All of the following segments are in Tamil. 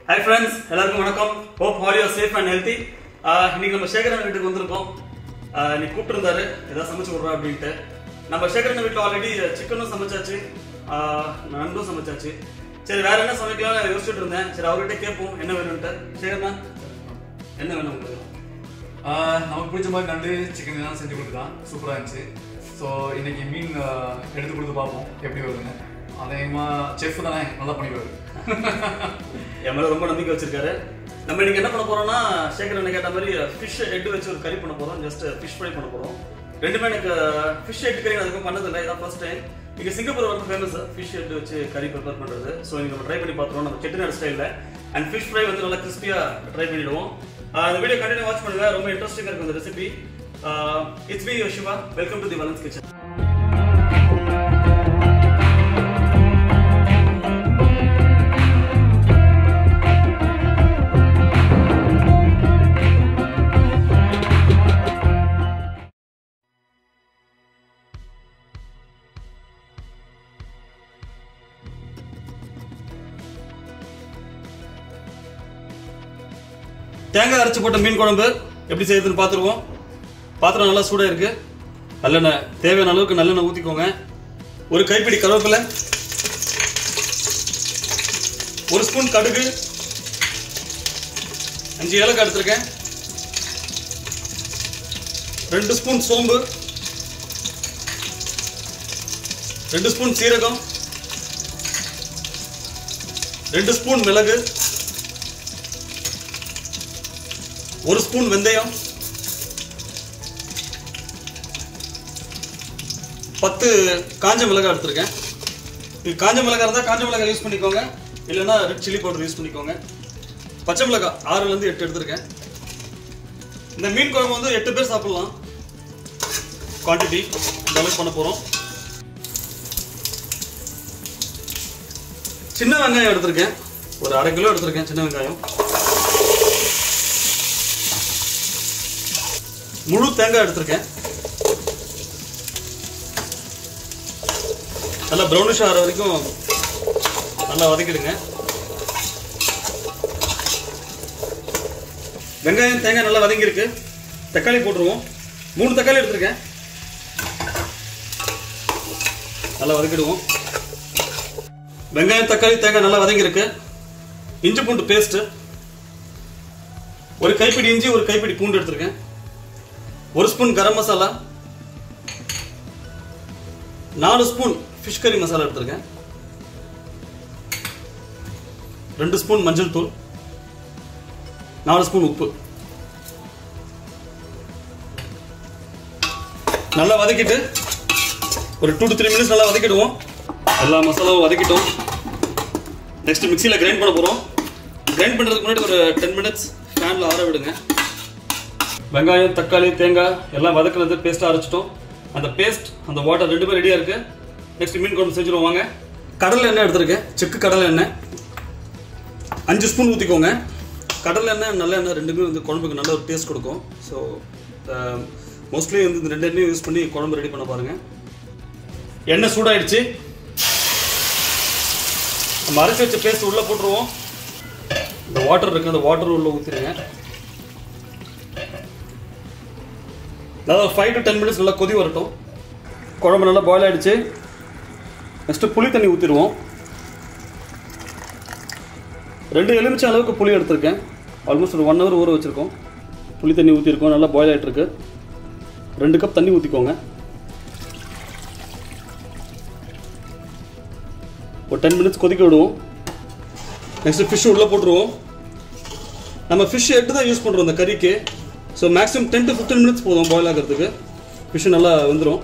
ஹாய் ஃப்ரெண்ட்ஸ் எல்லாருக்கும் வணக்கம் hope all you're safe and healthy இன்னைக்கு நம்ம சேகரன் வீட்டுக்கு வந்திருக்கோம் ஆஹ் நீ கூப்பிட்டுருந்தாரு ஏதாவது சமைச்சு விட்றா அப்படின்ட்டு நம்ம சேகரன் வீட்டில் ஆல்ரெடி சிக்கனும் சமைச்சாச்சு ஆஹ் நண்டும் சமைச்சாச்சு சரி வேற என்ன சமைக்கலாம் யோசிச்சுட்டு இருந்தேன் சரி அவர்கிட்ட கேட்போம் என்ன வேணும்ட்டு சேகரனா என்ன வேணும் உங்களுக்கு ஆஹ் நமக்கு பிடிச்ச மாதிரி நண்டு சிக்கன் எல்லாம் செஞ்சு கொடுத்தான் சூப்பராக இருந்துச்சு ஸோ இன்னைக்கு மீன் ஆஹ் எடுத்து கொடுத்து பார்ப்போம் எப்படி வருதுன்னு அதேமாக செஃப் தானே நல்லா பண்ணிடுவாரு என் மேல ரொம்ப நம்பிக்கை வச்சிருக்காரு நம்ம இன்னைக்கு என்ன பண்ண போறோம்னா சேகர் என்ன கேட்ட மாதிரி ஃபிஷ் ஹெட் வச்சு ஒரு கறி பண்ண போறோம் ஜஸ்ட் ஃபிஷ் ஃப்ரை பண்ண போறோம் ரெண்டுமே எனக்கு ஃபிஷ் ஹெட் கறி நான் அதுக்கும் பண்ணதில்லை இதான் ஃபர்ஸ்ட் டைம் இங்க சிங்கப்பூர் வந்து ஃபேமஸ் ஃபிஷ் ஹெட் வச்சு கறி ப்ரிப்பேர் பண்றது ஸோ இன்னைக்கு நம்ம ட்ரை பண்ணி பார்த்துருவோம் நம்ம செட்டிநாடு ஸ்டைலில் அண்ட் ஃபிஷ் ஃப்ரை வந்து நல்லா கிறிஸ்பியா ட்ரை பண்ணிடுவோம் ஆஹ் இந்த வீடியோ கண்டினியூ வாட்ச் பண்ணுங்க ரொம்ப இன்ட்ரெஸ்டிங்காக இருக்கும் இந்த ரெசிபி இட்ஸ் மீ யோஷிவா welcome to the Valan's kitchen தேங்காய் அரைச்சு போட்ட மீன் குழம்பு எப்படி செய்யுதுன்னு பார்த்துருவோம் பாத்திரம் நல்லா சூடாக இருக்கு நல்லெண்ணெய் தேவையான அளவுக்கு நல்லெண்ணெய் ஊற்றிக்கோங்க ஒரு கைப்பிடி கருவேப்பிலை ஒரு ஸ்பூன் கடுகு அஞ்சு ஏலக்காய் எடுத்திருக்கேன் ரெண்டு ஸ்பூன் சோம்பு ரெண்டு ஸ்பூன் சீரகம் ரெண்டு ஸ்பூன் மிளகு ஒரு ஸ்பூன் வெந்தயம் பத்து காஞ்ச மிளகாய் எடுத்திருக்கேன் இது காஞ்ச மிளகாய் இருந்தால் காஞ்ச மிளகாய் யூஸ் பண்ணிக்கோங்க இல்லைன்னா ரெட் சில்லி பவுடர் யூஸ் பண்ணிக்கோங்க பச்சை மிளகாய் ஆறுலேருந்து எட்டு எடுத்திருக்கேன் இந்த மீன் குழம்பு வந்து எட்டு பேர் சாப்பிடலாம் குவான்டிட்டி இந்த அளவுக்கு பண்ண போகிறோம் சின்ன வெங்காயம் எடுத்திருக்கேன் ஒரு அரை கிலோ எடுத்திருக்கேன் சின்ன வெங்காயம் முழு தேங்காய் எடுத்திருக்கேன் நல்லா ப்ரௌனிஷ் ஆகிற வரைக்கும் நல்லா வதக்கிடுங்க வெங்காயம் தேங்காய் நல்லா வதங்கியிருக்கு தக்காளி போட்டுருவோம் மூணு தக்காளி எடுத்திருக்கேன் நல்லா வதக்கிடுவோம் வெங்காயம் தக்காளி தேங்காய் நல்லா வதங்கியிருக்கு இஞ்சி பூண்டு பேஸ்ட்டு ஒரு கைப்பிடி இஞ்சி ஒரு கைப்பிடி பூண்டு எடுத்திருக்கேன் ஒரு ஸ்பூன் கரம் மசாலா நாலு ஸ்பூன் ஃபிஷ் கறி மசாலா எடுத்திருக்கேன் ரெண்டு ஸ்பூன் மஞ்சள் தூள் நாலு ஸ்பூன் உப்பு நல்லா வதக்கிட்டு ஒரு டூ டு த்ரீ மினிட்ஸ் நல்லா வதக்கிடுவோம் எல்லா மசாலாவும் வதக்கிட்டோம் நெக்ஸ்ட் மிக்சியில் கிரைண்ட் பண்ண போகிறோம் கிரைண்ட் பண்ணுறதுக்கு முன்னாடி ஒரு டென் மினிட்ஸ் ஃபேனில் ஆற விடுங்க வெங்காயம் தக்காளி தேங்காய் எல்லாம் வதக்குனது பேஸ்ட்டாக அரைச்சிட்டோம் அந்த பேஸ்ட் அந்த வாட்டர் ரெண்டுமே ரெடியாக இருக்கு நெக்ஸ்ட் மீன் குழம்பு செஞ்சுருவோம் வாங்க கடலை எண்ணெய் எடுத்திருக்கேன் செக்கு கடலை எண்ணெய் அஞ்சு ஸ்பூன் ஊற்றிக்கோங்க கடலை எண்ணெய் நல்ல எண்ணெய் ரெண்டுமே வந்து குழம்புக்கு நல்ல ஒரு டேஸ்ட் கொடுக்கும் ஸோ மோஸ்ட்லி வந்து இந்த ரெண்டு எண்ணெயும் யூஸ் பண்ணி குழம்பு ரெடி பண்ண பாருங்கள் எண்ணெய் சூடாயிடுச்சு நம்ம அரைச்சி வச்ச பேஸ்ட் உள்ளே போட்டுருவோம் இந்த வாட்டர் இருக்குது அந்த வாட்டர் உள்ளே ஊற்றிடுங்க அதாவது ஃபைவ் டு டென் மினிட்ஸ் நல்லா கொதி வரட்டும் குழம்பு நல்லா பாயில் ஆகிடுச்சு நெக்ஸ்ட்டு புளி தண்ணி ஊற்றிடுவோம் ரெண்டு எலுமிச்சம் அளவுக்கு புளி எடுத்திருக்கேன் ஆல்மோஸ்ட் ஒரு ஒன் ஹவர் ஊற வச்சுருக்கோம் புளி தண்ணி ஊற்றிருக்கோம் நல்லா பாயில் ஆகிட்டுருக்கு ரெண்டு கப் தண்ணி ஊற்றிக்கோங்க ஒரு டென் மினிட்ஸ் கொதிக்க விடுவோம் நெக்ஸ்ட்டு ஃபிஷ் உள்ளே போட்டுருவோம் நம்ம ஃபிஷ் எட்டு தான் யூஸ் பண்ணுறோம் இந்த கறிக்கு so maximum ten to fifteen minutes போதும் பாயில் ஆகிறதுக்கு ஃபிஷ் நல்லா வெந்துடும்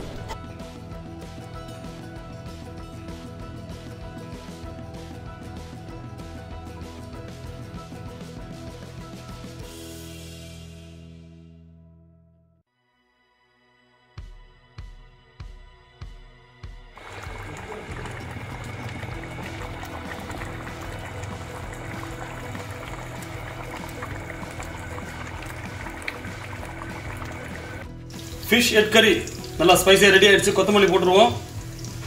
ஃபிஷ் ஹெட் கறி நல்லா ஸ்பைசியாக ரெடி ஆயிடுச்சு கொத்தமல்லி போட்டுருவோம்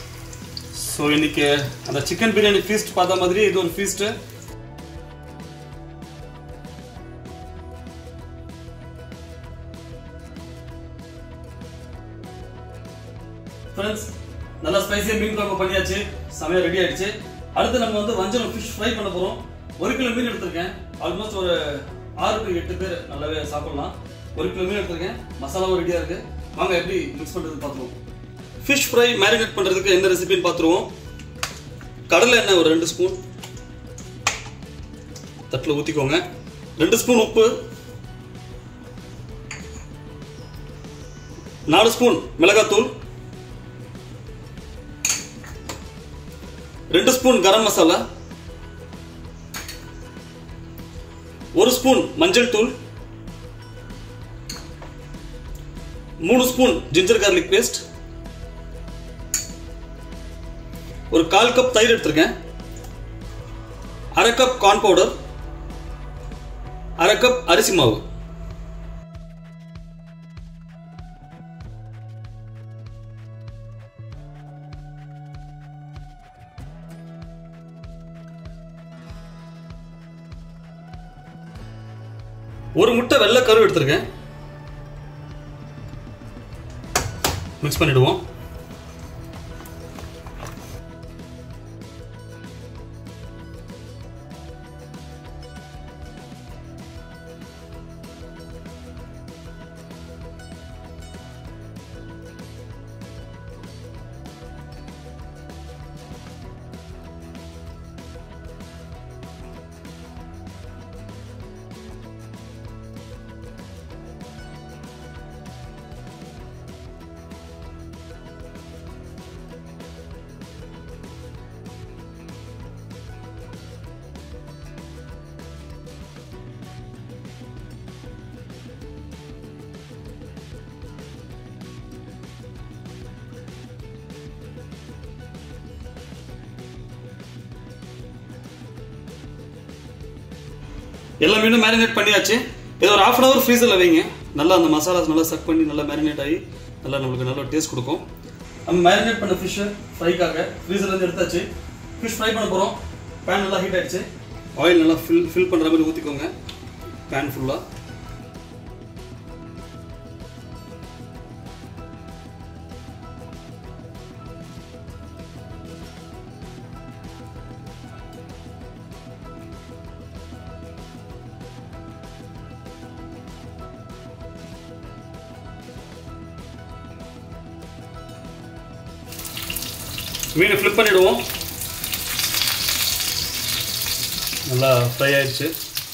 ஸோ இன்னைக்கு அந்த சிக்கன் பிரியாணி ஃபீஸ்ட் பார்த்த மாதிரி இது ஒரு ஃபீஸ்ட்டு ஃப்ரெண்ட்ஸ் நல்லா ஸ்பைசியாக மீன் குழம்பு பண்ணியாச்சு சமையல் ரெடி ஆயிடுச்சு அடுத்து நம்ம வந்து வஞ்சரம் ஃபிஷ் ஃப்ரை பண்ண போகிறோம் ஒரு கிலோ மீன் எடுத்திருக்கேன் ஆல்மோஸ்ட் ஒரு ஆறு டு எட்டு பேர் நல்லாவே சாப்பிடலாம் ஒரு கிலோ மீன் எடுத்திருக்கேன் மசாலாவும் ரெடியாக இருக்கு வாங்க எப்படி மிக்ஸ் பண்ணுறது பார்த்துருவோம் ஃபிஷ் ஃப்ரை மேரினேட் பண்ணுறதுக்கு எந்த ரெசிபின்னு பார்த்துருவோம் கடலை எண்ணெய் ஒரு ரெண்டு ஸ்பூன் தட்டில் ஊற்றிக்கோங்க ரெண்டு ஸ்பூன் உப்பு நாலு ஸ்பூன் மிளகாத்தூள் ரெண்டு ஸ்பூன் கரம் மசாலா ஒரு ஸ்பூன் மஞ்சள் தூள் மூணு ஸ்பூன் ஜிஞ்சர் கார்லிக் பேஸ்ட் ஒரு கால் கப் தயிர் எடுத்திருக்கேன் அரை கப் கார்ன் பவுடர் அரை கப் அரிசி மாவு ஒரு முட்டை வெள்ளை கரு எடுத்திருக்கேன் மிக்ஸ் பண்ணிடுவோம் எல்லா மீனும் மேரினேட் பண்ணியாச்சு இது ஒரு half அன் ஹவர் ஃப்ரீசரில் வைங்க நல்லா அந்த மசாலாஸ் நல்லா சக் பண்ணி நல்லா மேரினேட் ஆகி நல்லா நம்மளுக்கு நல்ல டேஸ்ட் கொடுக்கும் நம்ம மேரினேட் பண்ண ஃபிஷ்ஷை ஃப்ரைக்காக ஃப்ரீசர்லேருந்து எடுத்தாச்சு ஃபிஷ் ஃப்ரை பண்ண போகிறோம் பேன் நல்லா ஹீட் ஆயிடுச்சு ஆயில் நல்லா ஃபில் ஃபில் பண்ணுற மாதிரி ஊற்றிக்கோங்க பேன் ஃபுல்லாக மீனை ஃப்ளிப் பண்ணிடுவோம் நல்லா ஃப்ரை ஆயிடுச்சு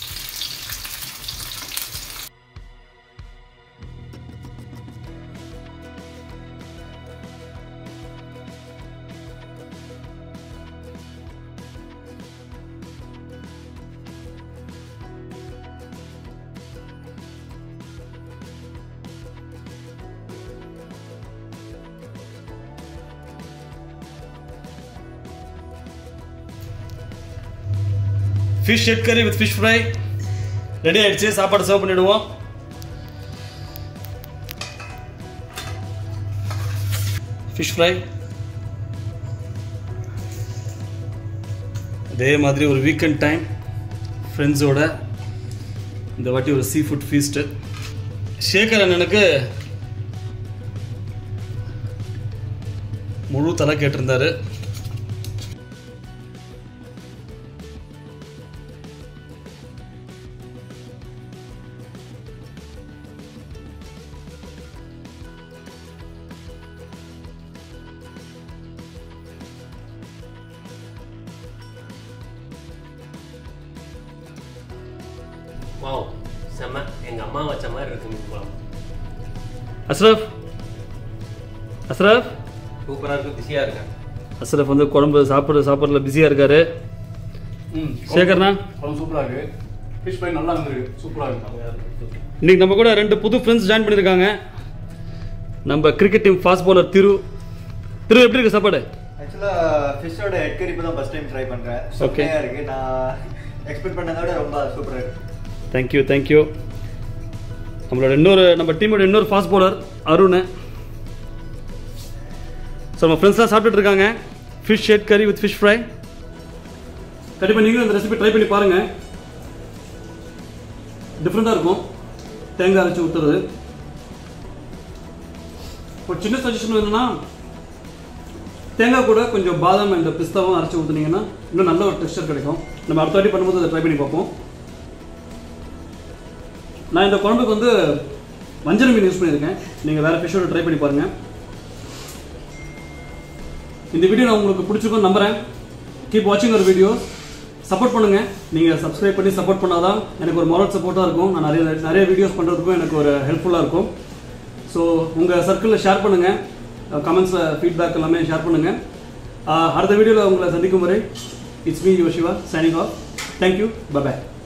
fish head curry with fish fry ready ஆயிடுச்சு சாப்பாடு சர்வ் பண்ணிடுவோம் ஃபிஷ் ஃப்ரை அதே மாதிரி ஒரு வீக்கெண்ட் டைம் ஃப்ரெண்ட்ஸோட இந்த வாட்டி ஒரு சீ ஃபுட் ஃபீஸ்ட்டு சேகர் அண்ணனுக்கு முழு தலை கேட்டிருந்தாரு வாவ் செம்ம எங்க அம்மா வச்ச மாதிரி இருக்கு மீன் குழம்பு அஸ்ரஃப் அஸ்ரஃப் சூப்பரா இருக்கு பிஸியா இருக்கேன் அஸ்ரஃப் வந்து குழம்பு சாப்பிட சாப்பிட்றதுல பிஸியாக இருக்காரு ம் சேகர்ண்ணா குழம்பு சூப்பரா இருக்கு ஃபிஷ் ஃப்ரை நல்லா இருந்திருக்கு சூப்பரா இருக்கு இன்னைக்கு நம்ம கூட ரெண்டு புது ஃப்ரெண்ட்ஸ் ஜாயின் பண்ணியிருக்காங்க நம்ம cricket team fast bowler Thiru Thiru எப்படி இருக்கு சாப்பாடு ஆக்சுவலாக ஃபிஷ்ஷோட ஹெட் கறி இப்போ தான் ஃபஸ்ட் டைம் ட்ரை பண்ணுறேன் Okay. செம்மையாக இருக்குது நான் எக்ஸ்பெக்ட் பண்ணதை விட ரொம்ப சூப்பராக இருக்கு தேங்க்யூ தேங்க்யூ நம்மளோட இன்னொரு நம்ம டீமோட இன்னொரு ஃபாஸ்ட் பவுலர் அருண் ஸோ நம்ம ஃப்ரெண்ட்ஸ்லாம் சாப்பிட்டுட்டு இருக்காங்க fish head curry with fish fry கண்டிப்பாக நீங்களும் இந்த ரெசிபி ட்ரை பண்ணி பாருங்கள் டிஃப்ரெண்ட்டாக இருக்கும் தேங்காய் அரைச்சி ஊற்றுறது ஒரு சின்ன சஜஷன் என்னன்னா தேங்காய் கூட கொஞ்சம் பாதாம் அண்ட் பிஸ்தாவும் அரைச்சி ஊற்றுனீங்கன்னா இன்னும் நல்ல ஒரு டெக்ஸ்டர் கிடைக்கும் நம்ம அடுத்த வாட்டி பண்ணும்போது அதை ட்ரை பண்ணி பார்ப்போம் நான் இந்த குழம்புக்கு வந்து வஞ்சரம் மீன் யூஸ் பண்ணியிருக்கேன் நீங்கள் வேறு ஃபிஷ்ஷோட ட்ரை பண்ணி பாருங்கள் இந்த வீடியோ நான் உங்களுக்கு பிடிச்சிருக்கும்னு நம்புகிறேன் கீப் வாட்சிங் ஒரு வீடியோ சப்போர்ட் பண்ணுங்கள் நீங்கள் சப்ஸ்கிரைப் பண்ணி சப்போர்ட் பண்ணாதான் எனக்கு ஒரு moral சப்போர்ட்டாக இருக்கும் நான் நிறைய நிறைய வீடியோஸ் பண்ணுறதுக்கும் எனக்கு ஒரு ஹெல்ப்ஃபுல்லாக இருக்கும் ஸோ உங்கள் சர்க்கிளில் ஷேர் பண்ணுங்கள் கமெண்ட்ஸில் ஃபீட்பேக் எல்லாமே ஷேர் பண்ணுங்கள் அடுத்த வீடியோவில் உங்களை சந்திக்கும் வரை it's me your Shiva signing off thank you by